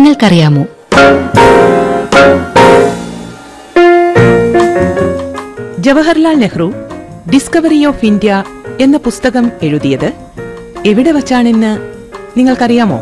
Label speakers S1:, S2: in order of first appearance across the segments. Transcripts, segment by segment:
S1: നിങ്ങൾക്കറിയാമോ
S2: Jawaharlal Nehru discovery of India എന്ന പുസ്തകം എഴുതിയത് എവിടെ വച്ചാണെന്ന് നിങ്ങൾക്കറിയാമോ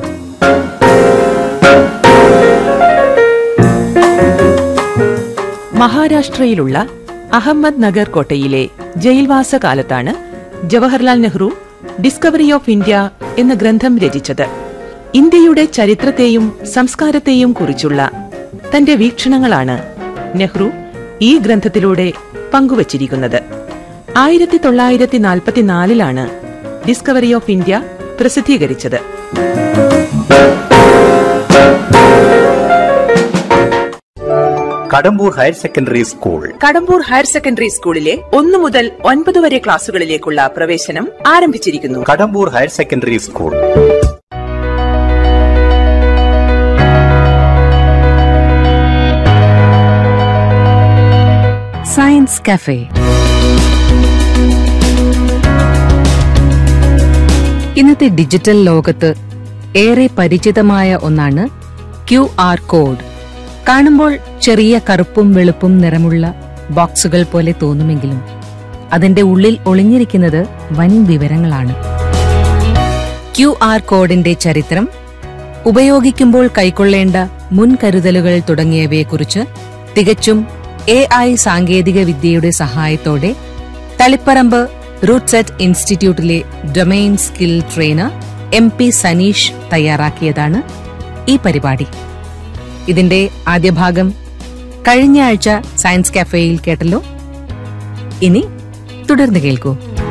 S2: മഹാരാഷ്ട്രയിലുള്ള അഹമ്മദ് നഗർ കോട്ടയിലെ ജയിൽവാസ കാലത്താണ് Jawaharlal Nehru discovery of India എന്ന ഗ്രന്ഥം രചിച്ചത് ഇന്ത്യയുടെ ചരിത്രത്തെയും സംസ്കാരത്തെയും കുറിച്ചുള്ള തന്റെ വീക്ഷണങ്ങളാണ് നെഹ്റു ഈ ഗ്രന്ഥത്തിലൂടെ പങ്കുവച്ചിരിക്കുന്നത് ആയിരത്തി തൊള്ളായിരത്തി നാൽപ്പത്തിനാലിലാണ് ഡിസ്കവറി ഓഫ് ഇന്ത്യ പ്രസിദ്ധീകരിച്ചത്
S3: Kadampur higher secondary school
S2: Kadampur higher secondary സ്കൂളിലെ ഒന്നു മുതൽ ഒൻപത് വരെ ക്ലാസുകളിലേക്കുള്ള പ്രവേശനം ആരംഭിച്ചിരിക്കുന്നു
S3: Kadampur higher secondary school
S1: science cafe ഇന്നത്തെ ഡിജിറ്റൽ ലോകത്ത് ഏറെ പരിചിതമായ ഒന്നാണ് ക്യു ആർ കോഡ് കാണുമ്പോൾ ചെറിയ കറുപ്പും വെളുപ്പും നിറമുള്ള ബോക്സുകൾ പോലെ തോന്നുമെങ്കിലും അതിന്റെ ഉള്ളിൽ ഒളിഞ്ഞിരിക്കുന്നത് വൻ വിവരങ്ങളാണ് ക്യു ആർ കോഡിന്റെ ചരിത്രം ഉപയോഗിക്കുമ്പോൾ കൈക്കൊള്ളേണ്ട മുൻകരുതലുകൾ തുടങ്ങിയവയെക്കുറിച്ച് തികച്ചും എ ഐ സാങ്കേതിക വിദ്യയുടെ സഹായത്തോടെ തളിപ്പറമ്പ് റൂട്ട്സെറ്റ് ഇൻസ്റ്റിറ്റ്യൂട്ടിലെ domain skill trainer M P Saneesh തയ്യാറാക്കിയതാണ് ഈ പരിപാടി ഇതിന്റെ ആദ്യ ഭാഗം കഴിഞ്ഞ ആഴ്ച സയൻസ് കഫേയിൽ കേട്ടല്ലോ ഇനി തുടർന്ന് കേൾക്കൂ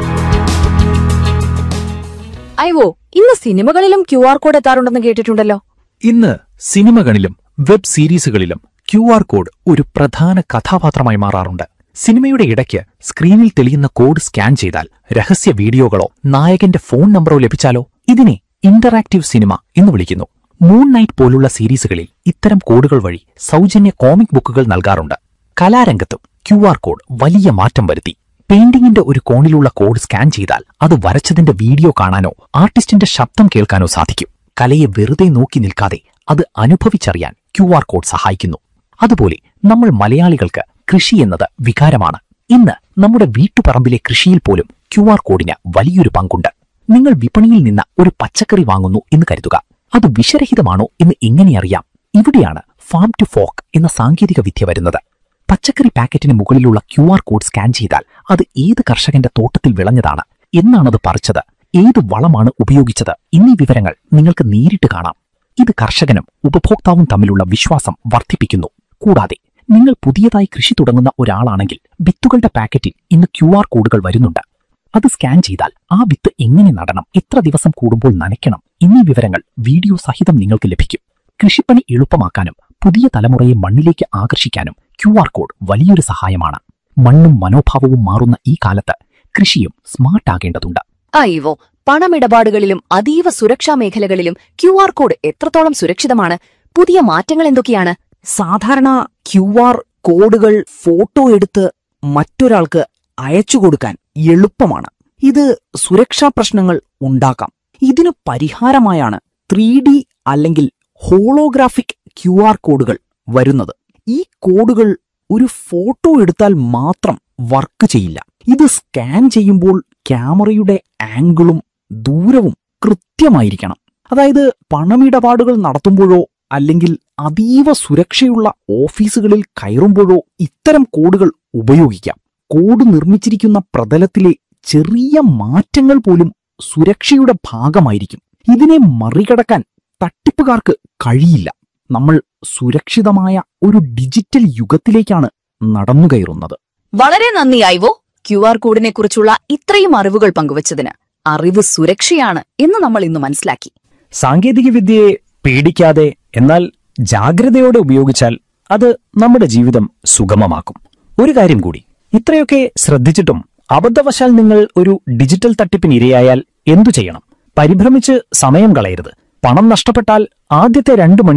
S4: അയ്വോ ഇന്ന് സിനിമകളിലും ക്യു ആർ കോഡ് എത്താറുണ്ടെന്ന് കേട്ടിട്ടുണ്ടല്ലോ
S5: ഇന്ന് സിനിമകളിലും വെബ് സീരീസുകളിലും ക്യു ആർ കോഡ് ഒരു പ്രധാന കഥാപാത്രമായി മാറാറുണ്ട് സിനിമയുടെ ഇടയ്ക്ക് സ്ക്രീനിൽ തെളിയുന്ന കോഡ് സ്കാൻ ചെയ്താൽ രഹസ്യ വീഡിയോകളോ നായകന്റെ ഫോൺ നമ്പറോ ലഭിച്ചാലോ ഇതിനെ ഇന്ററാക്റ്റീവ് സിനിമ എന്ന് വിളിക്കുന്നു മൂൺ നൈറ്റ് പോലുള്ള സീരീസുകളിൽ ഇത്തരം കോഡുകൾ വഴി സൗജന്യ കോമിക് ബുക്കുകൾ നൽകാറുണ്ട് കലാരംഗത്തും ക്യു ആർ കോഡ് വലിയ മാറ്റം വരുത്തി പെയിന്റിംഗിന്റെ ഒരു കോണിലുള്ള കോഡ് സ്കാൻ ചെയ്താൽ അത് വരച്ചതിന്റെ വീഡിയോ കാണാനോ ആർട്ടിസ്റ്റിന്റെ ശബ്ദം കേൾക്കാനോ സാധിക്കും കലയെ വെറുതെ നോക്കി നിൽക്കാതെ അത് അനുഭവിച്ചറിയാൻ ക്യു ആർ കോഡ് സഹായിക്കുന്നു അതുപോലെ നമ്മൾ മലയാളികൾക്ക് കൃഷി എന്നത് വികാരമാണ് ഇന്ന് നമ്മുടെ വീട്ടുപറമ്പിലെ കൃഷിയിൽ പോലും ക്യു ആർ കോഡിന് വലിയൊരു പങ്കുണ്ട് നിങ്ങൾ വിപണിയിൽ നിന്ന് ഒരു പച്ചക്കറി വാങ്ങുന്നു എന്ന് കരുതുക അത് വിഷരഹിതമാണോ എന്ന് എങ്ങനെ അറിയാം ഇവിടെയാണ് ഫാം ടു ഫോക്ക് എന്ന സാങ്കേതിക വിദ്യ വരുന്നത് പച്ചക്കറി പാക്കറ്റിന് മുകളിലുള്ള ക്യു ആർ കോഡ് സ്കാൻ ചെയ്താൽ അത് ഏത് കർഷകന്റെ തോട്ടത്തിൽ വിളഞ്ഞതാണ് എന്നാണത് പറിച്ചത് ഏത് വളമാണ് ഉപയോഗിച്ചത് എന്നീ വിവരങ്ങൾ നിങ്ങൾക്ക് നേരിട്ട് കാണാം ഇത് കർഷകനും ഉപഭോക്താവും തമ്മിലുള്ള വിശ്വാസം വർദ്ധിപ്പിക്കുന്നു കൂടാതെ നിങ്ങൾ പുതിയതായി കൃഷി തുടങ്ങുന്ന ഒരാളാണെങ്കിൽ വിത്തുകളുടെ പാക്കറ്റിൽ ഇന്ന് ക്യു ആർ കോഡുകൾ വരുന്നുണ്ട് അത് സ്കാൻ ചെയ്താൽ ആ വിത്ത് എങ്ങനെ നടണം എത്ര ദിവസം കൂടുമ്പോൾ നനയ്ക്കണം എന്നീ വിവരങ്ങൾ വീഡിയോ സഹിതം നിങ്ങൾക്ക് ലഭിക്കും കൃഷിപ്പണി എളുപ്പമാക്കാനും പുതിയ തലമുറയെ മണ്ണിലേക്ക് ആകർഷിക്കാനും ക്യു ആർ കോഡ് വലിയൊരു സഹായമാണ് മണ്ണും മനോഭാവവും മാറുന്ന ഈ കാലത്ത് കൃഷിയും സ്മാർട്ട് ആകേണ്ടതുണ്ട്
S4: അയ്യോ പണമിടപാടുകളിലും അതീവ സുരക്ഷാ മേഖലകളിലും ക്യു ആർ കോഡ് എത്രത്തോളം സുരക്ഷിതമാണ് പുതിയ മാറ്റങ്ങൾ എന്തൊക്കെയാണ്
S6: സാധാരണ ക്യു ആർ കോഡുകൾ ഫോട്ടോ എടുത്ത് മറ്റൊരാൾക്ക് അയച്ചു കൊടുക്കാൻ എളുപ്പമാണ് ഇത് സുരക്ഷാ പ്രശ്നങ്ങൾ ഉണ്ടാക്കാം ഇതിന് പരിഹാരമായാണ് ത്രീ ഡി അല്ലെങ്കിൽ ഹോളോഗ്രാഫിക് ക്യു ആർ കോഡുകൾ വരുന്നത് ഈ കോഡുകൾ ഒരു ഫോട്ടോ എടുത്താൽ മാത്രം വർക്ക് ചെയ്യില്ല ഇത് സ്കാൻ ചെയ്യുമ്പോൾ ക്യാമറയുടെ ആംഗിളും ദൂരവും കൃത്യമായിരിക്കണം അതായത് പണമിടപാടുകൾ നടത്തുമ്പോഴോ അല്ലെങ്കിൽ അതീവ സുരക്ഷയുള്ള ഓഫീസുകളിൽ കയറുമ്പോഴോ ഇത്തരം കോഡുകൾ ഉപയോഗിക്കാം കോഡ് നിർമ്മിച്ചിരിക്കുന്ന പ്രതലത്തിലെ ചെറിയ മാറ്റങ്ങൾ പോലും സുരക്ഷയുടെ ഭാഗമായിരിക്കും ഇതിനെ മറികടക്കാൻ തട്ടിപ്പുകാർക്ക് കഴിയില്ല നമ്മൾ സുരക്ഷിതമായ ഒരു ഡിജിറ്റൽ യുഗത്തിലേക്കാണ് നടന്നുകയറുന്നത്
S4: വളരെ നന്ദി അയ്വോ ക്യു ആർ കോഡിനെ കുറിച്ചുള്ള ഇത്രയും അറിവുകൾ പങ്കുവച്ചതിന് അറിവ് സുരക്ഷയാണ് എന്ന് നമ്മൾ ഇന്ന് മനസ്സിലാക്കി
S7: സാങ്കേതികവിദ്യയെ പേടിക്കാതെ എന്നാൽ ജാഗ്രതയോടെ ഉപയോഗിച്ചാൽ അത് നമ്മുടെ ജീവിതം സുഗമമാക്കും ഒരു കാര്യം കൂടി ഇത്രയൊക്കെ ശ്രദ്ധിച്ചിട്ടും അബദ്ധവശാൽ നിങ്ങൾ ഒരു ഡിജിറ്റൽ തട്ടിപ്പിന് ഇരയായാൽ എന്തു ചെയ്യണം പരിഭ്രമിച്ച് സമയം കളയരുത് പണം നഷ്ടപ്പെട്ടാൽ ആദ്യത്തെ രണ്ടു മണി